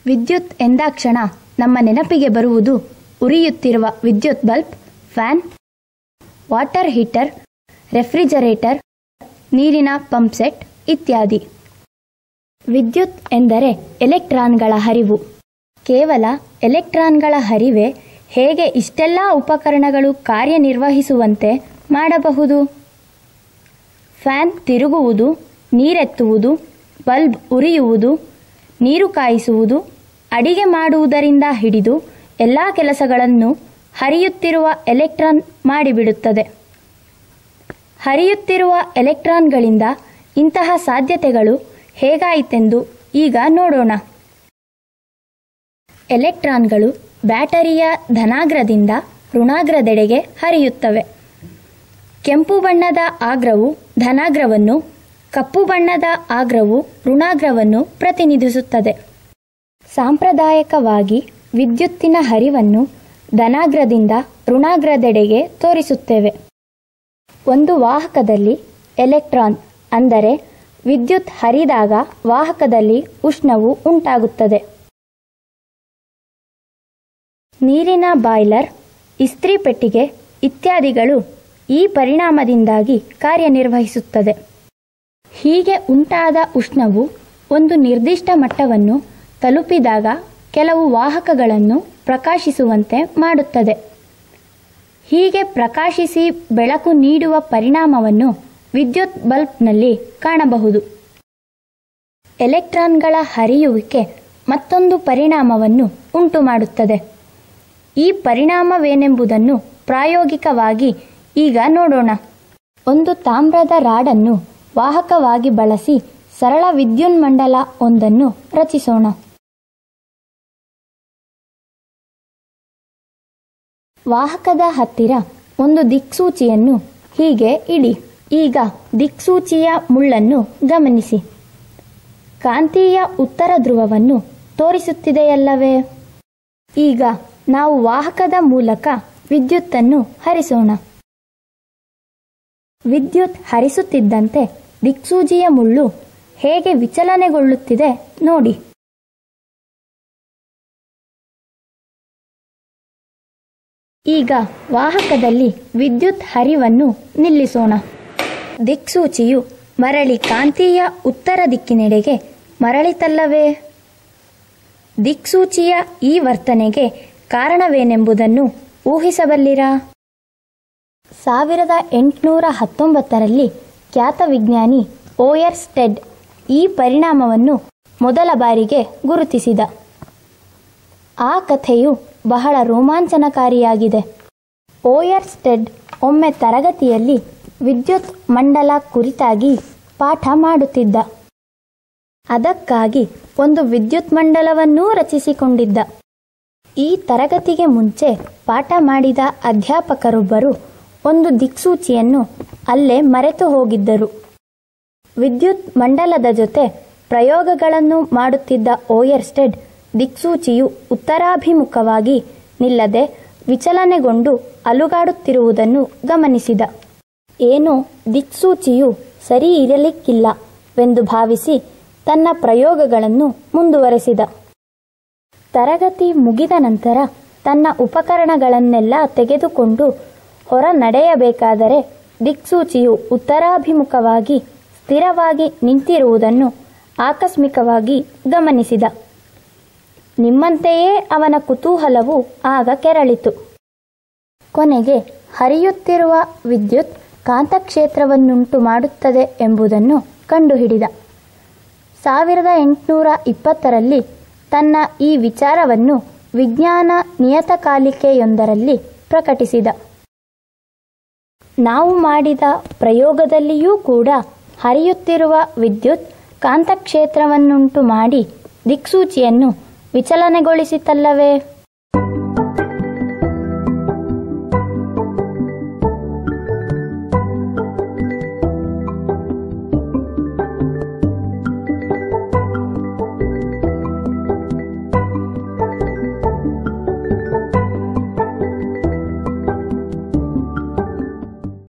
ವಿದ್ಯುತ್ ಎಂದಾಕ್ಷಣ ನಮ್ಮ ನೆನಪಿಗೆ ಬರುವುದು ಉರಿಯುತ್ತಿರುವ ವಿದ್ಯುತ್ bulb fan water heater refrigerator ನೀರಿನ ಪಂಪ್ ಸೆಟ್ ಇತ್ಯಾದಿ ವಿದ್ಯುತ್ ಎಂದರೆ ಎಲೆಕ್ಟ್ರಾನ್ಗಳ ಹರಿವು ಕೇವಲ ಎಲೆಕ್ಟ್ರಾನ್ಗಳ ಹರಿವೆ ಹೇಗೆ ಇಷ್ಟೆಲ್ಲ ಉಪಕರಣಗಳು ಕಾರ್ಯನಿರ್ವಹಿಸುವಂತೆ ಮಾಡಬಹುದು ಫ್ಯಾನ್ ತಿರುಗುವುದು ನೀರೆತ್ತುವುದು ಬಲ್ಬ್ ಉರಿಯುವುದು ನೀರು ಕಾಯಿಸುವುದು ಅಡಿಗೆ ಮಾಡುವುದರಿಂದ ಹಿಡಿದು ಎಲ್ಲ ಕೆಲಸಗಳನ್ನು ಹರಿಯುತ್ತಿರುವ ಎಲೆಕ್ಟ್ರಾನ್ ಮಾಡಿಬಿಡುತ್ತದೆ ಹರಿಯುತ್ತಿರುವ ಎಲೆಕ್ಟ್ರಾನ್ಗಳಿಂದ ಇಂತಹ ಸಾಧ್ಯತೆಗಳು ಹೇಗಾಯಿತೆಂದು ಈಗ ನೋಡೋಣ ಎಲೆಕ್ಟ್ರಾನ್ಗಳು ಬ್ಯಾಟರಿಯ ಧನಾಗ್ರದಿಂದ ಋಣಾಗ್ರದೆಡೆಗೆ ಹರಿಯುತ್ತವೆ ಕೆಂಪು ಬಣ್ಣದ ಆಗ್ರವು ಧನಾಗ್ರವನ್ನು ಕಪ್ಪು ಬಣ್ಣದ ಆಗ್ರವು ಋಣಾಗ್ರವನ್ನು ಪ್ರತಿನಿಧಿಸುತ್ತದೆ ಸಾಂಪ್ರದಾಯಿಕವಾಗಿ ವಿದ್ಯುತ್ತಿನ ಹರಿವನ್ನು ಧನಾಗ್ರದಿಂದ ಋಣಾಗ್ರದೆಡೆಗೆ ತೋರಿಸುತ್ತೇವೆ ಒಂದು ವಾಹಕದಲ್ಲಿ ಎಲೆಕ್ಟ್ರಾನ್ ಅಂದರೆ ವಿದ್ಯುತ್ ಹರಿದಾಗ ವಾಹಕದಲ್ಲಿ ಉಷ್ಣವು ಉಂಟಾಗುತ್ತದೆ ನೀರಿನ ಬಾಯ್ಲರ್ ಇಸ್ತ್ರಿ ಪೆಟ್ಟಿಗೆ ಇತ್ಯಾದಿಗಳು ಈ ಪರಿಣಾಮದಿಂದಾಗಿ ಕಾರ್ಯನಿರ್ವಹಿಸುತ್ತದೆ ಹೀಗೆ ಉಂಟಾದ ಉಷ್ಣವು ಒಂದು ನಿರ್ದಿಷ್ಟ ಮಟ್ಟವನ್ನು ತಲುಪಿದಾಗ ಕೆಲವು ವಾಹಕಗಳನ್ನು ಪ್ರಕಾಶಿಸುವಂತೆ ಮಾಡುತ್ತದೆ ಹೀಗೆ ಪ್ರಕಾಶಿಸಿ ಬೆಳಕು ನೀಡುವ ಪರಿಣಾಮವನ್ನು ವಿದ್ಯುತ್ ಬಲ್ಬ್ನಲ್ಲಿ ಕಾಣಬಹುದು ಎಲೆಕ್ಟ್ರಾನ್ಗಳ ಹರಿಯುವಿಕೆ ಮತ್ತೊಂದು ಪರಿಣಾಮವನ್ನು ಉಂಟುಮಾಡುತ್ತದೆ ಈ ಪರಿಣಾಮವೇನೆಂಬುದನ್ನು ಪ್ರಾಯೋಗಿಕವಾಗಿ ಈಗ ನೋಡೋಣ ಒಂದು ತಾಮ್ರದ ರಾಡನ್ನು ವಾಹಕವಾಗಿ ಬಳಸಿ ಸರಳ ವಿದ್ಯುನ್ಮಂಡಲ ಒಂದನ್ನು ರಚಿಸೋಣ ವಾಹಕದ ಹತ್ತಿರ ಒಂದು ದಿಕ್ಸೂಚಿಯನ್ನು ಹೀಗೆ ಇಡಿ ಈಗ ದಿಕ್ಸೂಚಿಯ ಮುಳ್ಳನ್ನು ಗಮನಿಸಿ ಕಾಂತೀಯ ಉತ್ತರ ಧ್ರುವವನ್ನು ತೋರಿಸುತ್ತಿದೆಯಲ್ಲವೇ ಈಗ ನಾವು ವಾಹಕದ ಮೂಲಕ ವಿದ್ಯುತ್ತನ್ನು ಹರಿಸೋಣ ವಿದ್ಯುತ್ ಹರಿಸುತ್ತಿದ್ದಂತೆ ದಿಕ್ಸೂಚಿಯ ಮುಳ್ಳು ಹೇಗೆ ವಿಚಲನೆಗೊಳ್ಳುತ್ತಿದೆ ನೋಡಿ ಈಗ ವಾಹಕದಲ್ಲಿ ವಿದ್ಯುತ್ ಹರಿವನ್ನು ನಿಲ್ಲಿಸೋಣ ದಿಕ್ಸೂಚಿಯು ಮರಳಿ ಕಾಂತೀಯ ಉತ್ತರ ದಿಕ್ಕಿನೆಡೆಗೆ ಮರಳಿತಲ್ಲವೇ ದಿಕ್ಸೂಚಿಯ ಈ ವರ್ತನೆಗೆ ಕಾರಣವೇನೆಂಬುದನ್ನು ಊಹಿಸಬಲ್ಲಿರಾ ಸಾವಿರದ ಎಂಟುನೂರ ಹತ್ತೊಂಬತ್ತರಲ್ಲಿ ಖ್ಯಾತ ವಿಜ್ಞಾನಿ ಓಯರ್ ಸ್ಟೆಡ್ ಈ ಪರಿಣಾಮವನ್ನು ಮೊದಲ ಬಾರಿಗೆ ಗುರುತಿಸಿದ ಆ ಕಥೆಯು ಬಹಳ ರೋಮಾಂಚನಕಾರಿಯಾಗಿದೆ ಓಯರ್ ಸ್ಟೆಡ್ ಒಮ್ಮೆ ತರಗತಿಯಲ್ಲಿ ವಿದ್ಯುತ್ ಮಂಡಲ ಕುರಿತಾಗಿ ಪಾಠ ಮಾಡುತ್ತಿದ್ದ ಅದಕ್ಕಾಗಿ ಒಂದು ವಿದ್ಯುತ್ ಮಂಡಲವನ್ನೂ ರಚಿಸಿಕೊಂಡಿದ್ದ ಈ ತರಗತಿಗೆ ಮುಂಚೆ ಪಾಠ ಮಾಡಿದ ಅಧ್ಯಾಪಕರೊಬ್ಬರು ಒಂದು ದಿಕ್ಸೂಚಿಯನ್ನು ಅಲ್ಲೇ ಮರೆತು ಹೋಗಿದ್ದರು ವಿದ್ಯುತ್ ಮಂಡಲದ ಜೊತೆ ಪ್ರಯೋಗಗಳನ್ನು ಮಾಡುತ್ತಿದ್ದ ಓಯರ್ಸ್ಟೆಡ್ ದಿಕ್ಸೂಚಿಯು ಉತ್ತರಾಭಿಮುಖವಾಗಿ ನಿಲ್ಲದೆ ವಿಚಲನೆಗೊಂಡು ಅಲುಗಾಡುತ್ತಿರುವುದನ್ನು ಗಮನಿಸಿದ ಏನೋ ದಿಕ್ಸೂಚಿಯು ಸರಿ ಇರಲಿಕ್ಕಿಲ್ಲವೆಂದು ಭಾವಿಸಿ ತನ್ನ ಪ್ರಯೋಗಗಳನ್ನು ಮುಂದುವರೆಸಿದ ತರಗತಿ ಮುಗಿದ ನಂತರ ತನ್ನ ಉಪಕರಣಗಳನ್ನೆಲ್ಲ ತೆಗೆದುಕೊಂಡು ಹೊರ ನಡೆಯಬೇಕಾದರೆ ದಿಕ್ಸೂಚಿಯು ಉತ್ತರಾಭಿಮುಖವಾಗಿ ಸ್ಥಿರವಾಗಿ ನಿಂತಿರುವುದನ್ನು ಆಕಸ್ಮಿಕವಾಗಿ ಗಮನಿಸಿದ ನಿಮ್ಮಂತೆಯೇ ಅವನ ಕುತೂಹಲವು ಆಗ ಕೆರಳಿತು ಕೊನೆಗೆ ಹರಿಯುತ್ತಿರುವ ವಿದ್ಯುತ್ ಕಾಂತಕ್ಷೇತ್ರವನ್ನುಂಟು ಮಾಡುತ್ತದೆ ಎಂಬುದನ್ನು ಕಂಡುಹಿಡಿದ ಸಾವಿರದ ಎಂಟುನೂರ ಇಪ್ಪತ್ತರಲ್ಲಿ ತನ್ನ ಈ ವಿಚಾರವನ್ನು ವಿಜ್ಞಾನ ನಿಯತಕಾಲಿಕೆಯೊಂದರಲ್ಲಿ ಪ್ರಕಟಿಸಿದ ನಾವು ಮಾಡಿದ ಪ್ರಯೋಗದಲ್ಲಿಯೂ ಕೂಡ ಹರಿಯುತ್ತಿರುವ ವಿದ್ಯುತ್ ಕಾಂತಕ್ಷೇತ್ರವನ್ನುಂಟು ಮಾಡಿ ದಿಕ್ಸೂಚಿಯನ್ನು ವಿಚಲನೆಗೊಳಿಸಿತಲ್ಲವೇ